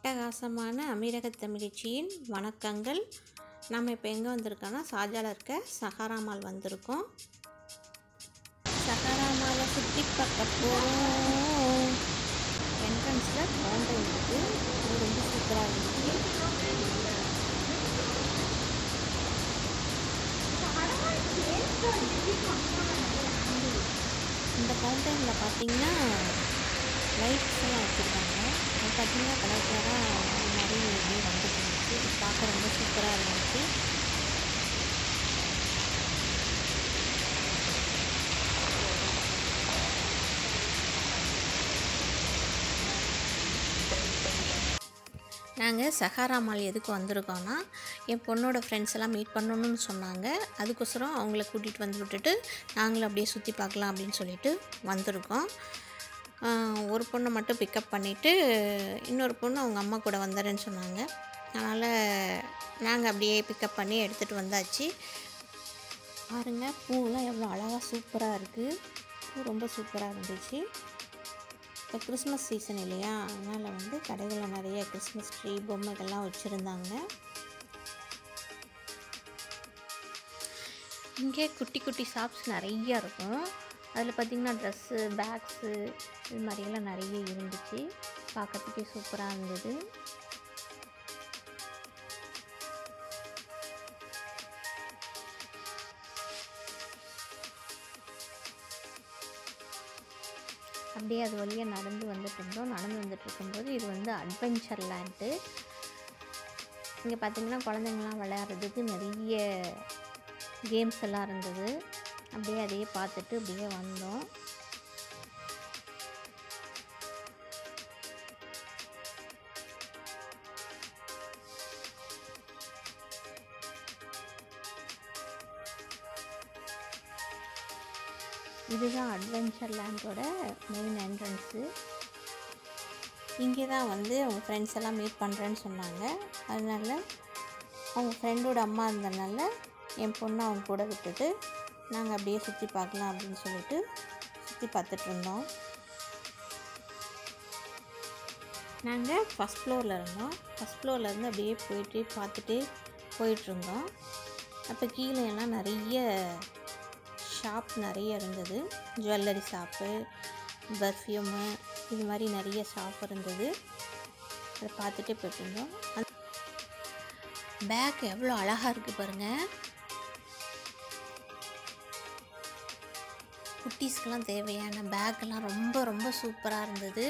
அட்டகாசமான அமீரக தமிழச்சியின் வணக்கங்கள் நம்ம இப்போ எங்கே வந்திருக்கோன்னா ஷாஜாவில் இருக்க சஹாரா மால் வந்திருக்கோம் சஹாரா மாலை சுற்றி பார்க்க போகிறோம் என்ட்ரன்ஸில் ஃபவுண்டன் இருக்குது அது ரொம்ப சூப்பராக இருந்துச்சு இந்த ஃபவுண்டனில் பார்த்தீங்கன்னா லைட்ஸ் எல்லாம் வச்சுருக்காங்க அது பார்த்தீங்கன்னா கலர் கலராக அது மாதிரி அப்படியே வந்துட்டு இருந்துச்சு இது பார்க்க ரொம்ப சூப்பராக இருந்துச்சு நாங்கள் சஹாரா மால் எதுக்கு வந்திருக்கோன்னா என் பொண்ணோட ஃப்ரெண்ட்ஸ் எல்லாம் மீட் பண்ணணும்னு சொன்னாங்க அதுக்கோசரம் அவங்கள கூட்டிகிட்டு வந்து விட்டுட்டு நாங்களும் அப்படியே சுற்றி பார்க்கலாம் அப்படின்னு சொல்லிட்டு வந்திருக்கோம் ஆஹ் ஒரு பொண்ணை மட்டும் பிக்கப் பண்ணிவிட்டு இன்னொரு பொண்ணு அவங்க அம்மா கூட வந்துடுறேன்னு சொன்னாங்க அதனால் நாங்கள் அப்படியே பிக்கப் பண்ணி எடுத்துகிட்டு வந்தாச்சு பாருங்கள் பூவெலாம் எவ்வளோ அழகாக சூப்பராக இருக்குது பூ ரொம்ப சூப்பராக இருந்துச்சு இப்போ கிறிஸ்மஸ் சீசன் இல்லையா அதனால் வந்து கடைகளில் நிறைய கிறிஸ்மஸ் ட்ரீ பொம்மைகள்லாம் வச்சுருந்தாங்க இங்கே குட்டி குட்டி ஷாப்ஸ் நிறைய இருக்கும் அதில் பார்த்திங்கன்னா ட்ரெஸ்ஸு பேக்ஸு இது மாதிரியெல்லாம் நிறைய இருந்துச்சு பார்க்கறதுக்கே சூப்பராக இருந்தது அப்படியே அது வழியாக நடந்து வந்துட்டு இருந்தோம் நடந்து வந்துட்டு இருக்கும்போது இது வந்து அட்வென்ச்சர் லேண்டு இங்கே பார்த்தீங்கன்னா குழந்தைங்களாம் விளையாடுறதுக்கு நிறைய கேம்ஸ் எல்லாம் இருந்தது அப்படியே அதையே பார்த்துட்டு அப்படியே வந்தோம் இதுதான் அட்வென்ச்சர் லேண்டோட மெயின் என்ட்ரன்ஸு இங்கே தான் வந்து அவங்க ஃப்ரெண்ட்ஸ் எல்லாம் மீட் பண்ணுறேன்னு சொன்னாங்க அதனால அவங்க ஃப்ரெண்டோட அம்மா இருந்தனால என் பொண்ணை அவங்க கூட விட்டுட்டு நாங்கள் அப்படியே சுற்றி பார்க்கலாம் அப்படின்னு சொல்லிட்டு சுற்றி பார்த்துட்டு இருந்தோம் நாங்கள் ஃபஸ்ட் ஃப்ளோரில் இருந்தோம் ஃபஸ்ட் ஃப்ளோரில் இருந்து அப்படியே போயிட்டு பார்த்துட்டு போயிட்டுருந்தோம் அப்போ கீழே எல்லாம் நிறைய ஷாப் நிறைய இருந்தது ஜுவல்லரி ஷாப்பு பர்ஃப்யூமு இது மாதிரி நிறைய ஷாப் இருந்தது அதை பார்த்துட்டே போயிட்டுருந்தோம் பேக் எவ்வளோ அழகாக இருக்குது பாருங்கள் குட்டீஸ்க்கெலாம் தேவையான பேக்கெல்லாம் ரொம்ப ரொம்ப சூப்பராக இருந்தது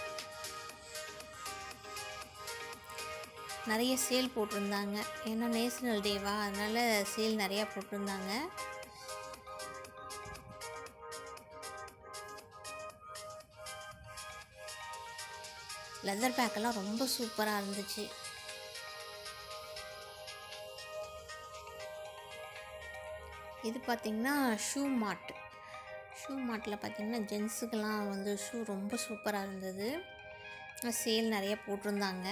நிறைய சேல் போட்டிருந்தாங்க ஏன்னா நேஷ்னல் டேவா அதனால் சேல் நிறையா போட்டிருந்தாங்க லெதர் பேக்கெல்லாம் ரொம்ப சூப்பராக இருந்துச்சு இது பார்த்திங்கன்னா ஷூ மார்ட் ஷூ மார்ட்டில் பார்த்திங்கன்னா ஜென்ஸுக்கெல்லாம் வந்து ஷூ ரொம்ப சூப்பராக இருந்தது சேல் நிறைய போட்டிருந்தாங்க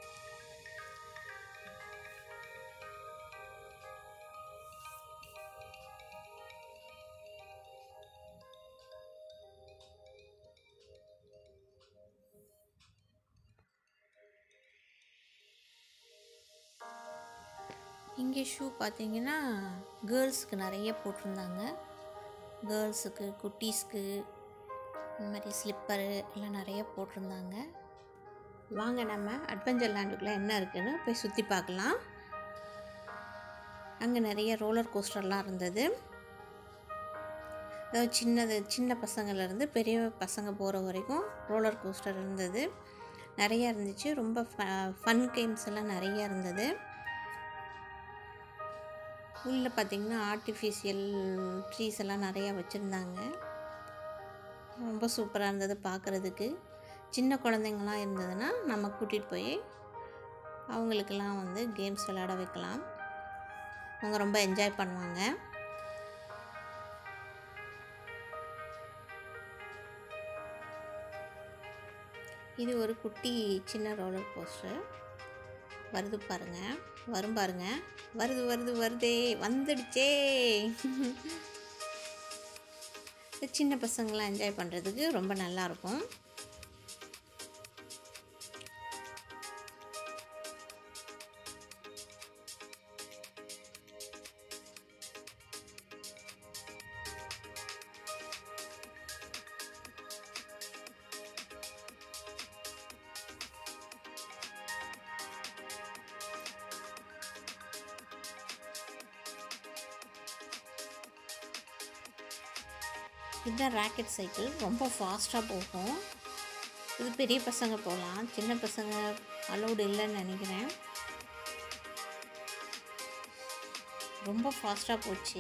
இங்கே ஷூ பார்த்தீங்கன்னா கேர்ள்ஸுக்கு நிறைய போட்டிருந்தாங்க கேர்ள்ஸுக்கு குட்டீஸ்க்கு இந்த மாதிரி ஸ்லிப்பரு எல்லாம் நிறைய போட்டிருந்தாங்க வாங்க நம்ம அட்வென்ச்சர் லேண்டுக்குள்ளே என்ன இருக்குன்னு போய் சுற்றி பார்க்கலாம் அங்கே நிறைய ரோலர் கோஸ்டர்லாம் இருந்தது அதாவது சின்னது சின்ன பசங்கள்லேருந்து பெரிய பசங்க போகிற வரைக்கும் ரோலர் கோஸ்டர் இருந்தது நிறையா இருந்துச்சு ரொம்ப ஃபன் கேம்ஸ் எல்லாம் நிறையா இருந்தது உள்ளே பார்த்திங்கன்னா ஆர்டிஃபிஷியல் ட்ரீஸ் எல்லாம் நிறையா வச்சுருந்தாங்க ரொம்ப சூப்பராக இருந்தது பார்க்குறதுக்கு சின்ன குழந்தைங்களாம் இருந்ததுன்னா நம்ம கூட்டிகிட்டு போய் அவங்களுக்கெல்லாம் வந்து கேம்ஸ் விளையாட வைக்கலாம் அவங்க ரொம்ப என்ஜாய் பண்ணுவாங்க இது ஒரு குட்டி சின்ன ரோலர் கோஸ்டர் வருது பாருங்க வரும் பாருங்க வருது வருது வருதே வந்துடுச்சே சின்ன பசங்களாம் என்ஜாய் பண்ணுறதுக்கு ரொம்ப நல்லாயிருக்கும் இதுதான் ராக்கெட் சைக்கிள் ரொம்ப ஃபாஸ்ட்டாக போகும் இது பெரிய பசங்க போகலாம் சின்ன பசங்க அலௌடு இல்லைன்னு நினைக்கிறேன் ரொம்ப ஃபாஸ்ட்டாக போச்சு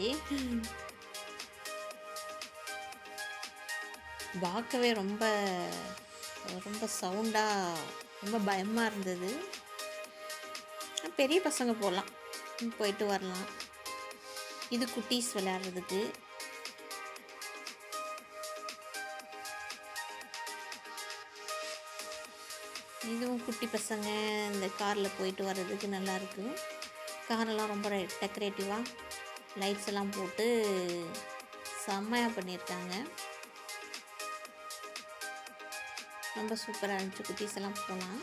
பார்க்கவே ரொம்ப ரொம்ப சவுண்டாக ரொம்ப பயமாக இருந்தது பெரிய பசங்க போகலாம் போயிட்டு வரலாம் இது குட்டீஸ் விளையாடுறதுக்கு இதுவும் குட்டி பசங்க இந்த காரில் போயிட்டு வர்றதுக்கு நல்லாயிருக்கு காரெல்லாம் ரொம்ப டெக்கரேட்டிவாக லைட்ஸ் எல்லாம் போட்டு செம்மையாக பண்ணியிருக்காங்க ரொம்ப சூப்பராக இருந்துச்சு குட்டீஸ் எல்லாம் போகலாம்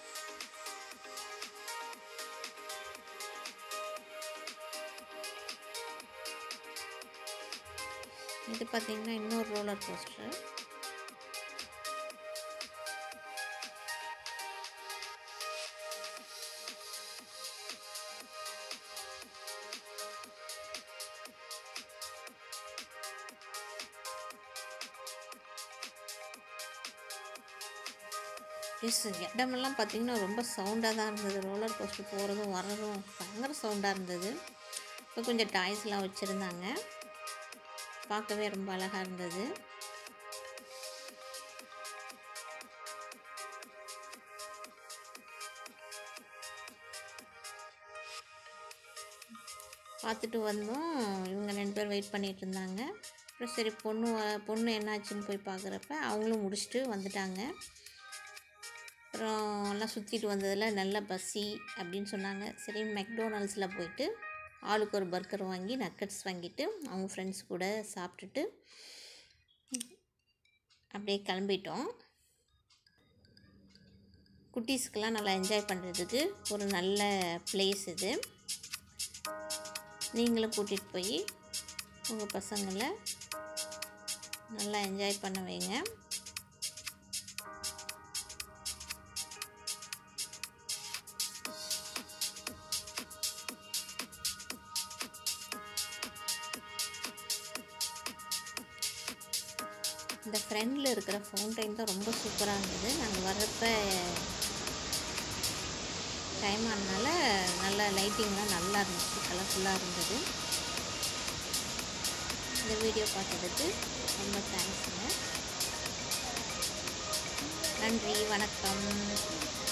இது பார்த்திங்கன்னா இன்னொரு ரோலர் கோஸ்டர் ப்ளஸ் இடமெல்லாம் பார்த்திங்கன்னா ரொம்ப சவுண்டாக தான் இருந்தது ரோலர் கோஸ்டர் போகிறதும் வர்றதும் பயங்கர சவுண்டாக இருந்தது இப்போ கொஞ்சம் டாய்ஸ்லாம் வச்சுருந்தாங்க பார்க்கவே ரொம்ப அழகாக இருந்தது பார்த்துட்டு வந்தோம் இவங்க ரெண்டு பேர் வெயிட் பண்ணிகிட்டு இருந்தாங்க அப்புறம் சரி பொண்ணு வ- பொண்ணு என்னாச்சுன்னு போய் பார்க்குறப்ப அவங்களும் முடிச்சுட்டு வந்துட்டாங்க அப்புறம் எல்லாம் சுற்றிட்டு வந்ததில் நல்ல பசி அப்படின்னு சொன்னாங்க சரி மெக்டோனல்ட்ஸில் போயிட்டு ஆளுக்கு ஒரு பர்கர் வாங்கி நக்கட்ஸ் வாங்கிட்டு அவங்க ஃப்ரெண்ட்ஸ் கூட சாப்பிட்டுட்டு அப்படியே கிளம்பிட்டோம் குட்டீஸ்க்கெலாம் நல்லா என்ஜாய் பண்ணுறதுக்கு ஒரு நல்ல பிளேஸ் இது நீங்களும் கூட்டிகிட்டு போய் உங்கள் பசங்களை நல்லா என்ஜாய் பண்ண வைங்க இந்த ஃப்ரெண்டில் இருக்கிற ஃபவுண்டைன் தான் ரொம்ப சூப்பராக இருந்தது நாங்கள் வர்றப்ப டைம் ஆனதுனால நல்ல லைட்டிங்லாம் நல்லா இருந்துச்சு கலர்ஃபுல்லாக இருந்தது இந்த வீடியோ பார்த்ததுக்கு ரொம்ப தேங்க்ஸுங்க நன்றி வணக்கம்